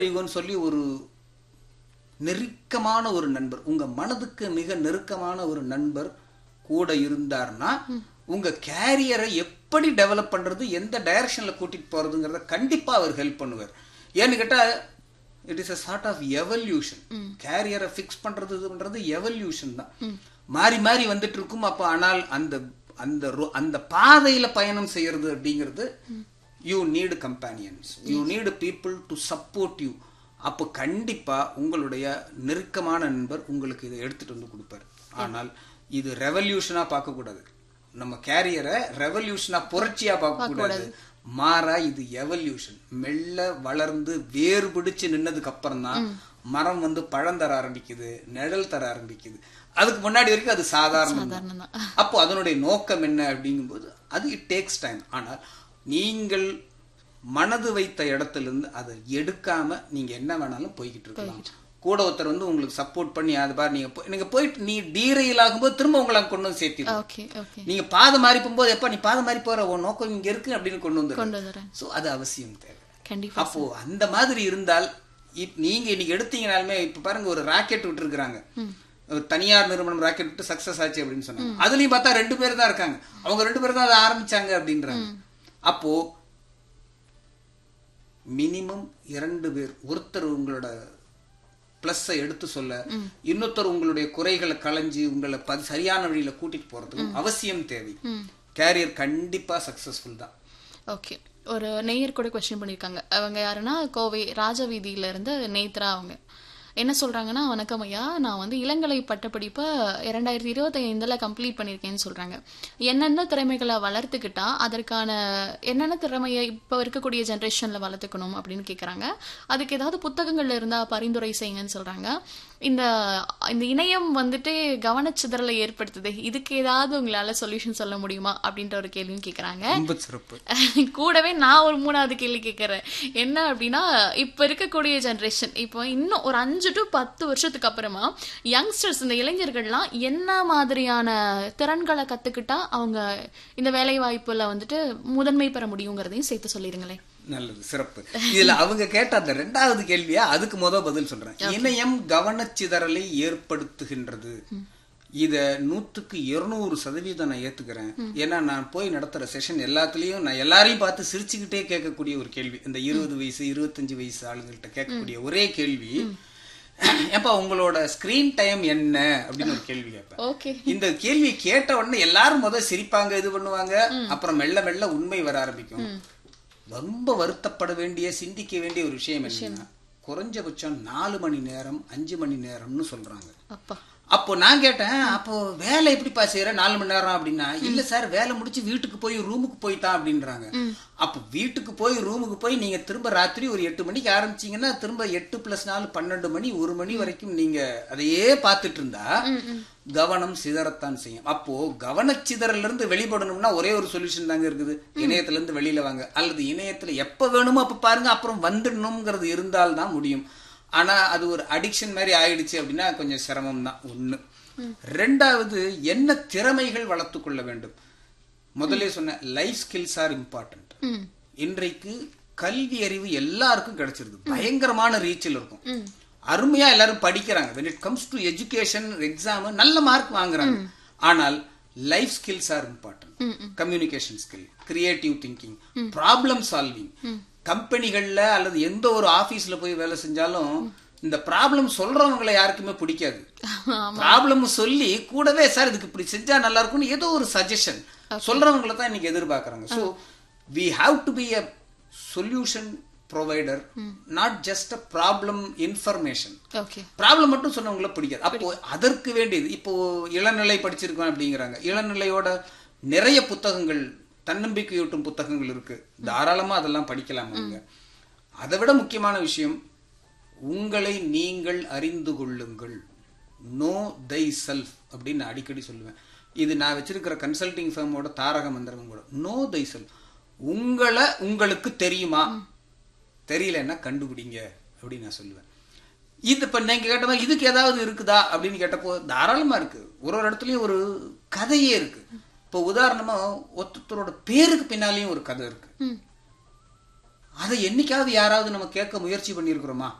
அறிவுன்னு சொல்லி ஒரு நெருக்கமான ஒரு நண்பர் உங்க மனதுக்கு மிக நெருக்கமான ஒரு நண்பர் கூட இருந்தார்னா உங்க கேரியரை எப்படி டெவலப் பண்றது எந்த டைரக்ஷன்ல கூட்டிட்டு போறதுங்கிறத கண்டிப்பா அவர் ஹெல்ப் பண்ணுவார் ஏன்னு கேட்டா it is a sort of evolution கேரியரை ஃபிக்ஸ் பண்றது இது பண்றது எவல்யூஷன் தான் மாறி மாறி வந்துட்டு இருக்கும் அப்போ ஆனால் அந்த அந்த ro- அந்த பாதையில பயணம் செய்யறது அப்படிங்கிறது you need companions you need people to support you அப்போ கண்டிப்பா உங்களுடைய நெருக்கமான நண்பர் உங்களுக்கு இதை எடுத்துட்டு வந்து கொடுப்பாரு ஆனால் இது ரெவல்யூஷனா பார்க்க கூடாது நம்ம கேரியரை ரெவல்யூஷனா புரட்சியா பார்க்க கூடாது மாறா இது எவல்யூஷன் மெல்ல வளர்ந்து வேறு பிடிச்சு நின்னதுக்கு அப்புறம் தான் மரம் வந்து பழம் தர ஆரம்பிக்குது நிழல் தர ஆரம்பிக்குது அதுக்கு முன்னாடி வரைக்கும் அது சாதாரணம் தான். சாதாரணம் தான். அப்போ அதனுடைய நோக்கம் என்ன அப்படிங்கும்போது அது இட் டேக்ஸ் டைம் ஆனால் நீங்கள் மனது வைத்த இடத்துல இருந்து அதை எடுக்காம நீங்க என்ன வேணாலும் போய்கிட்டு இருக்கலாம் கூட ஒருத்தர் வந்து உங்களுக்கு சப்போர்ட் பண்ணி அது பாரு நீங்க போ- நீங்க போயிட்டு நீ டீரையில் ஆகும்போது திரும்ப உங்களை அங்க கொண்டு வந்து சேர்த்திடும் ஓகே ஓகே நீங்க பாதை மாறி போகும்போது எப்ப நீ பாதை மாறி போற உன் நோக்கம் இங்க இருக்கு அப்படின்னு கொண்டு வந்து கொண்டு வந்துடுறேன் சோ அது அவசியம் தேவை கண்டிப்பா அப்போ அந்த மாதிரி இருந்தால் இப்- நீங்க இன்னைக்கு எடுத்தீங்கனாலுமே இப்ப பாருங்க ஒரு ராக்கெட் விட்டுருக்காங்க ஒரு தனியார் நிறுவனம் ராக்கெட் விட்டு சக்சஸ் ஆச்சு அப்படின்னு சொன்னாங்க அதுலயும் பார்த்தா ரெண்டு பேர் தான் இருக்காங்க அவங்க ரெண்டு பேரும் தான் அதை ஆரம்பிச்சாங்க அப்படின்றாங்க அப்போ மினிமம் இரண்டு பேர் ஒருத்தர் உங்களோட பிளஸ்ஸை எடுத்து சொல்ல இன்னொருத்தர் உங்களுடைய குறைகளை களைஞ்சு உங்களை ப- சரியான வழியில கூட்டிட்டு போறதுக்கும் அவசியம் தேவை கேரியர் கண்டிப்பா சக்சஸ்ஃபுல் தான் ஓகே ஒரு நேயர் கூட கொஸ்டின் பண்ணியிருக்காங்க அவங்க யாருன்னா கோவை ராஜவீதியில இருந்து நேத்ரா அவங்க என்ன சொல்றாங்கன்னா வணக்கம் ஐயா நான் வந்து இளங்கலை பட்டப்படிப்பை இரண்டாயிரத்தி இருபத்தி ஐந்துல கம்ப்ளீட் பண்ணியிருக்கேன்னு சொல்றாங்க என்னென்ன திறமைகளை வளர்த்துக்கிட்டா அதற்கான என்னென்ன திறமையை இப்போ இருக்கக்கூடிய ஜென்ரேஷன்ல வளர்த்துக்கணும் அப்படின்னு கேக்குறாங்க அதுக்கு ஏதாவது புத்தகங்கள்ல இருந்தா பரிந்துரை செய்யுங்கன்னு சொல்றாங்க இந்த இந்த இணையம் வந்துட்டு கவனச்சிதறலை ஏற்படுத்துது இதுக்கு ஏதாவது உங்களால சொல்யூஷன் சொல்ல முடியுமா அப்படின்ற ஒரு கேள்வியும் கேக்குறாங்க ரொம்ப சிறப்பு கூடவே நான் ஒரு மூணாவது கேள்வி கேட்கறேன் என்ன அப்படின்னா இப்ப இருக்கக்கூடிய ஜெனரேஷன் இப்போ இன்னும் ஒரு அஞ்சு டு பத்து வருஷத்துக்கு அப்புறமா யங்ஸ்டர்ஸ் இந்த இளைஞர்கள்லாம் என்ன மாதிரியான திறன்களை கத்துக்கிட்டா அவங்க இந்த வேலை வாய்ப்புல வந்துட்டு முதன்மை பெற முடியுங்கிறதையும் சேர்த்து சொல்லிருங்களேன் நல்லது சிறப்பு இதுல அவங்க கேட்ட அந்த ரெண்டாவது கேள்வியா அதுக்கு முத பதில் சொல்றேன் இணையம் கவனச்சிதறலை ஏற்படுத்துகின்றது இத நூத்துக்கு இருநூறு சதவீதம் நான் ஏத்துக்கிறேன் ஏன்னா நான் போய் நடத்துற செஷன் எல்லாத்துலயும் நான் எல்லாரையும் பார்த்து சிரிச்சுக்கிட்டே கேட்கக்கூடிய ஒரு கேள்வி இந்த இருபது வயசு இருபத்தஞ்சு வயசு ஆளுங்கள்ட்ட கேட்கக்கூடிய ஒரே கேள்வி ஏப்பா உங்களோட ஸ்கிரீன் டைம் என்ன அப்படின்னு ஒரு கேள்வி கேட்பேன் ஓகே இந்த கேள்வி கேட்ட உடனே எல்லாரும் முத சிரிப்பாங்க இது பண்ணுவாங்க அப்புறம் மெல்ல மெல்ல உண்மை வர ஆரம்பிக்கும் ரொம்ப வருத்தப்பட வேண்டிய சிந்திக்க வேண்டிய ஒரு விஷயம் என்னன்னா குறைஞ்சபட்சம் நாலு மணி நேரம் அஞ்சு மணி நேரம்னு சொல்றாங்க அப்பா அப்போ நான் கேட்டேன் அப்போ வேலை எப்படிப்பா செய்யற நாலு மணி நேரம் அப்படின்னா இல்ல சார் வேலை முடிச்சு வீட்டுக்கு போய் ரூமுக்கு போய்தான் அப்படின்றாங்க அப்போ வீட்டுக்கு போய் ரூமுக்கு போய் நீங்க திரும்ப ராத்திரி ஒரு எட்டு மணிக்கு ஆரம்பிச்சீங்கன்னா திரும்ப எட்டு பிளஸ் நாலு பன்னெண்டு மணி ஒரு மணி வரைக்கும் நீங்க அதையே பார்த்துட்டு இருந்தா கவனம் சிதறத்தான் செய்யும் அப்போ கவனச்சிதறல இருந்து வெளிப்படணும்னா ஒரே ஒரு சொல்யூஷன் தாங்க இருக்குது இணையத்துல இருந்து வெளியில வாங்க அல்லது இணையத்துல எப்ப வேணுமோ அப்ப பாருங்க அப்புறம் வந்துடணுங்கிறது இருந்தால் தான் முடியும் ஆனா அது ஒரு அடிக்ஷன் மாதிரி ஆயிடுச்சு அப்படின்னா கொஞ்சம் சிரமம் தான் ஒண்ணு ரெண்டாவது என்ன திறமைகள் வளர்த்துக் கொள்ள வேண்டும் முதல்ல சொன்ன லைஃப் ஸ்கில்ஸ் ஆர் இம்பார்ட்டன்ட் ம் இன்றைக்கு கல்வி அறிவு எல்லாருக்கும் கிடைச்சிருது பயங்கரமான ரீச்சில் இருக்கும் அருமையா எல்லாரும் படிக்கிறாங்க when it comes to education exam நல்ல மார்க் வாங்குறாங்க ஆனால் life skills are important communication skill creative thinking problem solving கம்பெனிகள்ல அல்லது எந்த ஒரு ஆபீஸ்ல போய் வேலை செஞ்சாலும் இந்த ப்ராப்ளம் சொல்றவங்களை யாருக்குமே பிடிக்காது ப்ராப்ளம் சொல்லி கூடவே சார் இதுக்கு இப்படி செஞ்சா நல்லா இருக்கும்னு ஏதோ ஒரு சஜஷன் சொல்றவங்களை தான் இன்னைக்கு எதிர்பார்க்கறாங்க so we have to be a solution provider not just a problem information okay problem மட்டும் சொன்னவங்கள பிடிக்காது அப்போ அதற்கு வேண்டியது இப்போ இளநிலை படிச்சிருக்கோம் அப்படிங்கிறாங்க இளநிலையோட நிறைய புத்தகங்கள் தன்னம்பிக்கையூட்டும் புத்தகங்கள் இருக்கு தாராளமா அதெல்லாம் படிக்கலாம் அவங்க அதை விட முக்கியமான விஷயம் உங்களை நீங்கள் அறிந்து கொள்ளுங்கள் நோ தை செல்ஃப் அப்படின்னு நான் அடிக்கடி சொல்லுவேன் இது நான் வச்சிருக்கிற கன்சல்டிங் ஃபேமோட தாரக மந்திரம் கூட நோ தை செல்ஃப் உங்களை உங்களுக்கு தெரியுமா தெரியலன்னா கண்டுபிடிங்க அப்படின்னு நான் சொல்லுவேன் இது இப்ப நீங்க கேட்ட மாதிரி இதுக்கு ஏதாவது இருக்குதா அப்படின்னு கேட்டப்போ தாராளமா இருக்கு ஒரு ஒரு இடத்துலயும் ஒரு கதையே இருக்கு இப்போ உதாரணமா ஒருத்தரோட பேருக்கு பின்னாலேயும் ஒரு கதை இருக்கு ம் அதை என்னைக்காவது யாராவது நம்ம கேட்க முயற்சி பண்ணியிருக்கிறோமா